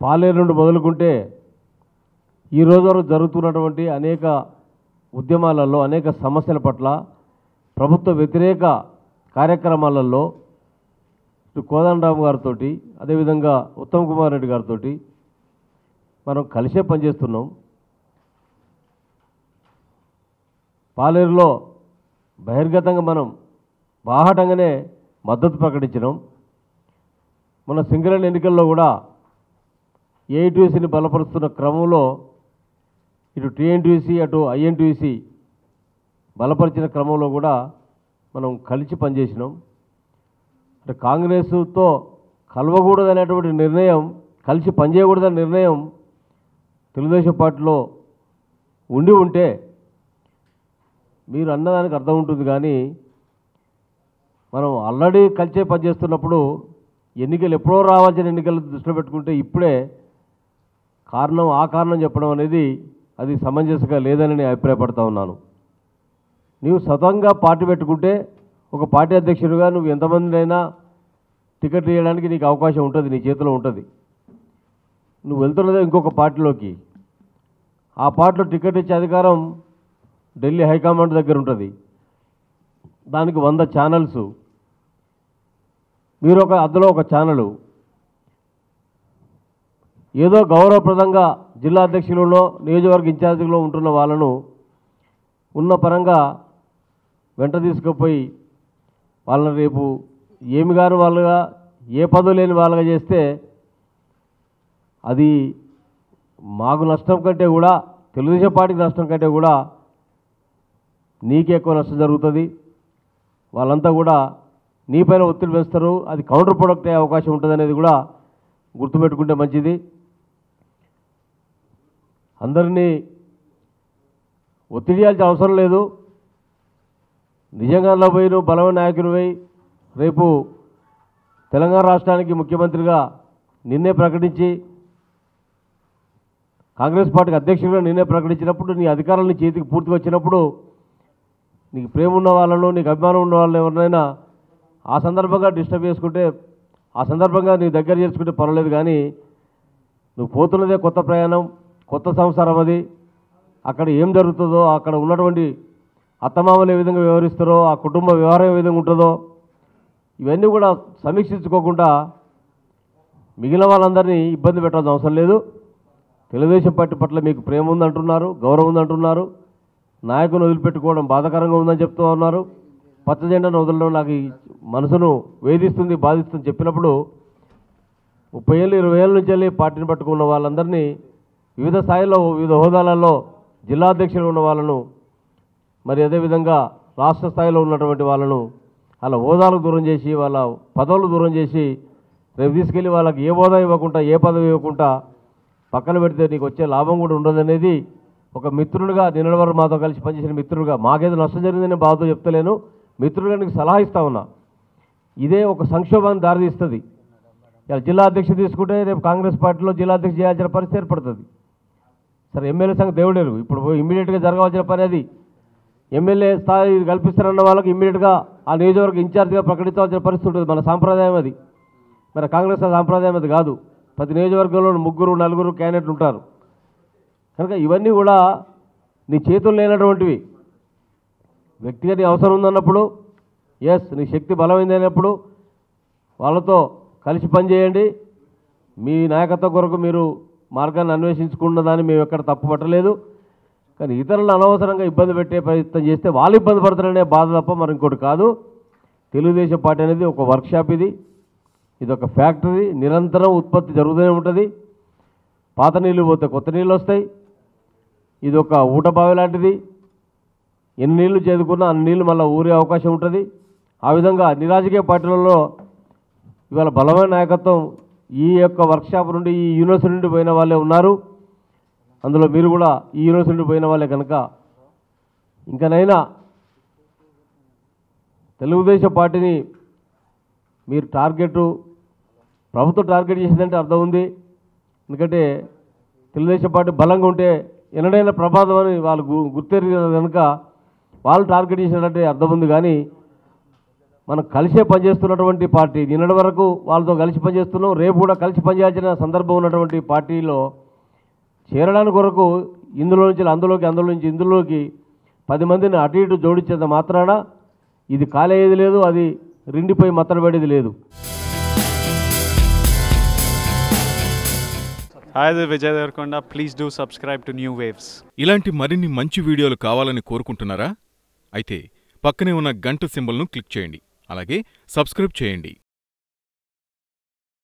పాలేరు నుండి మొదలుకుంటే ఈ రోజు వరకు జరుగుతున్నటువంటి అనేక ఉద్యమాలలో అనేక సమస్యల పట్ల ప్రభుత్వ వ్యతిరేక కార్యక్రమాలలో ఇటు కోదండరాము గారితో అదేవిధంగా ఉత్తమ్ కుమార్ రెడ్డి గారితో మనం కలిసే పనిచేస్తున్నాం పాలేరులో బహిర్గతంగా మనం బాహటంగానే మద్దతు ప్రకటించినాం మన సింగరేణి ఎన్నికల్లో కూడా ఏఐటీసీని బలపరుస్తున్న క్రమంలో ఇటు టీఎన్టీసీ అటు ఐఎన్టీసీ బలపరిచిన క్రమంలో కూడా మనం కలిసి పనిచేసినాం అంటే కాంగ్రెస్తో కలవకూడదనేటువంటి నిర్ణయం కలిసి పనిచేయకూడదనే నిర్ణయం తెలుగుదేశం పార్టీలో ఉండి ఉంటే మీరు అన్నదానికి అర్థం ఉంటుంది కానీ మనం ఆల్రెడీ కలిసే పనిచేస్తున్నప్పుడు ఎన్నికలు ఎప్పుడో రావాల్సిన ఎన్నికలు దృష్టిలో పెట్టుకుంటే ఇప్పుడే కారణం ఆ కారణం చెప్పడం అనేది అది సమంజసంగా లేదని నేను అభిప్రాయపడతా ఉన్నాను నీవు స్వతంగా పార్టీ పెట్టుకుంటే ఒక పార్టీ అధ్యక్షుడిగా నువ్వు ఎంతమందినైనా టికెట్ ఇవ్వడానికి నీకు అవకాశం ఉంటుంది నీ చేతిలో ఉంటుంది నువ్వు వెళ్తున్నదే ఇంకొక పార్టీలోకి ఆ పార్టీలో టికెట్ ఇచ్చే అధికారం ఢిల్లీ హైకమాండ్ దగ్గర ఉంటుంది దానికి వంద ఛానల్స్ మీరు ఒక అందులో ఒక ఛానలు ఏదో గౌరవప్రదంగా జిల్లా అధ్యక్షులలో నియోజకవర్గ ఇన్ఛార్జిలో ఉంటున్న వాళ్ళను ఉన్న పరంగా వెంట తీసుకుపోయి వాళ్ళని రేపు ఏమి గారు వాళ్ళుగా ఏ పదవి లేని వాళ్ళగా చేస్తే అది మాకు నష్టం కంటే కూడా తెలుగుదేశం పార్టీకి నష్టం కంటే కూడా నీకే ఎక్కువ నష్టం జరుగుతుంది వాళ్ళంతా కూడా నీపైన ఒత్తిడి వేస్తారు అది కౌంటర్ ప్రొడక్ట్ అయ్యే అవకాశం ఉంటుంది అనేది కూడా గుర్తుపెట్టుకుంటే మంచిది అందరినీ ఒత్తిడి చేయాల్సిన అవసరం లేదు నిజంగా పోయి నువ్వు బలమైన నాయకునివై రేపు తెలంగాణ రాష్ట్రానికి ముఖ్యమంత్రిగా నిన్నే ప్రకటించి కాంగ్రెస్ పార్టీకి అధ్యక్షుడిగా నిన్నే ప్రకటించినప్పుడు నీ అధికారాలు నీ చేతికి పూర్తిగా వచ్చినప్పుడు నీకు ప్రేమ ఉన్న వాళ్ళను నీకు అభిమానం ఉన్న వాళ్ళని ఎవరినైనా ఆ సందర్భంగా డిస్టర్బ్ చేసుకుంటే ఆ సందర్భంగా నీ దగ్గర చేసుకుంటే పర్వాలేదు కానీ నువ్వు పోతున్నదే కొత్త ప్రయాణం కొత్త సంసారం అది అక్కడ ఏం జరుగుతుందో అక్కడ ఉన్నటువంటి అత్తమామలు ఏ విధంగా వ్యవహరిస్తారో ఆ కుటుంబ వ్యవహారం ఏ విధంగా ఉంటుందో ఇవన్నీ కూడా సమీక్షించుకోకుండా మిగిలిన వాళ్ళందరినీ ఇబ్బంది పెట్టాల్సిన అవసరం లేదు తెలుగుదేశం పార్టీ పట్ల మీకు ప్రేమ ఉందంటున్నారు గౌరవం ఉందంటున్నారు నాయకుని వదిలిపెట్టుకోవడం బాధాకరంగా ఉందని చెప్తూ ఉన్నారు పచ్చ జెండాను వదలడం నాకు ఈ మనసును వేధిస్తుంది బాధిస్తుంది చెప్పినప్పుడు ముప్పై ఏళ్ళు ఇరవై ఏళ్ళ నుంచి వెళ్ళి పార్టీని పట్టుకున్న వాళ్ళందరినీ వివిధ స్థాయిలో వివిధ హోదాలలో జిల్లా అధ్యక్షులు ఉన్న వాళ్ళను మరి అదేవిధంగా రాష్ట్ర స్థాయిలో ఉన్నటువంటి వాళ్ళను వాళ్ళ హోదాలకు దూరం చేసి వాళ్ళ పదవులు దూరం చేసి రేపు తీసుకెళ్ళి వాళ్ళకి ఏ హోదా ఇవ్వకుండా ఏ పదవి ఇవ్వకుండా పక్కన పెడితే నీకు వచ్చే లాభం కూడా ఉండదనేది ఒక మిత్రుడిగా నిన్నటి వరకు మాతో కలిసి పనిచేసిన మిత్రుడిగా మాకేదో నష్టం జరిగిందని బాధతో చెప్తలేను మిత్రుడిగా నీకు సలహా ఇస్తా ఉన్నా ఇదే ఒక సంక్షోభాన్ని దారితీస్తుంది ఇలా జిల్లా అధ్యక్షుడు తీసుకుంటే రేపు కాంగ్రెస్ పార్టీలో జిల్లా అధ్యక్షుడు చేయాల్సిన పరిస్థితి ఏర్పడుతుంది సరే ఎమ్మెల్యే సంగతి దేవుడేరు ఇప్పుడు ఇమ్మీడియట్గా జరగవలసిన పని అది ఎమ్మెల్యే స్థాయి కల్పిస్తారన్న వాళ్ళకి ఇమ్మీడియట్గా ఆ నియోజకవర్గ ఇన్ఛార్జిగా ప్రకటించవలసిన పరిస్థితి ఉంటుంది మన సాంప్రదాయం అది మరి కాంగ్రెస్ సాంప్రదాయం అది కాదు ప్రతి నియోజకవర్గంలో ముగ్గురు నలుగురు క్యాండిడేట్లు ఉంటారు కనుక ఇవన్నీ కూడా నీ చేతులు లేనటువంటివి వ్యక్తిగత నీ అవసరం ఉందన్నప్పుడు ఎస్ నీ శక్తి బలమైంది అయినప్పుడు వాళ్ళతో కలిసి పనిచేయండి మీ నాయకత్వం కొరకు మీరు మార్గాన్ని అన్వేషించుకున్నదాన్ని మేము ఎక్కడ తప్పు పట్టలేదు కానీ ఇతరులను అనవసరంగా ఇబ్బంది పెట్టే ప్రయత్నం చేస్తే వాళ్ళు ఇబ్బంది పడతారనే బాధ తప్ప మరి ఇంకోటి కాదు తెలుగుదేశం పార్టీ అనేది ఒక వర్క్షాప్ ఇది ఇది ఒక ఫ్యాక్టరీ నిరంతరం ఉత్పత్తి జరుగుతూనే ఉంటుంది పాత నీళ్ళు పోతే కొత్త నీళ్ళు వస్తాయి ఇది ఒక ఊట బావి లాంటిది ఎన్ని నీళ్లు చేదుకున్నా అన్ని నీళ్లు మళ్ళీ ఊరే అవకాశం ఉంటుంది ఆ విధంగా అన్ని రాజకీయ పార్టీలలో ఇవాళ బలమైన నాయకత్వం ఈ యొక్క వర్క్షాప్ నుండి ఈ యూనివర్సిటీ నుండి పోయిన వాళ్ళే ఉన్నారు అందులో మీరు కూడా ఈ యూనివర్సిటీ నుండి పోయిన వాళ్ళే కనుక ఇంకనైనా తెలుగుదేశం పార్టీని మీరు టార్గెట్ ప్రభుత్వం టార్గెట్ చేసిందంటే అర్థం ఉంది ఎందుకంటే తెలుగుదేశం పార్టీ బలంగా ఉంటే ఎన్నడైనా ప్రమాదం అని వాళ్ళు గు- గుర్తెరిగిన కనుక వాళ్ళు టార్గెట్ చేసినట్టే అర్థం ఉంది కానీ మనం కలిసే పనిచేస్తున్నటువంటి పార్టీ నిన్నటి వరకు వాళ్ళతో కలిసి పనిచేస్తున్నాం రేపు కూడా కలిసి పనిచేయాల్సిన సందర్భం ఉన్నటువంటి పార్టీలో చేరడానికి కొరకు ఇందులో నుంచి అందులోకి అందులో నుంచి ఇందులోకి పది మందిని అటు ఇటు జోడించేంత మాత్రాన ఇది కాలేది లేదు అది రిండిపోయి మత్తడబడేది లేదు Hi, this is Vijay Devarkonda. Please do subscribe to New Waves. ఇలాంటి మరిన్ని మంచి వీడియోలు కావాలని కోరుకుంటున్నారా అయితే పక్కనే ఉన్న గంట సింబల్ను క్లిక్ చేయండి అలాగే సబ్స్క్రైబ్ చేయండి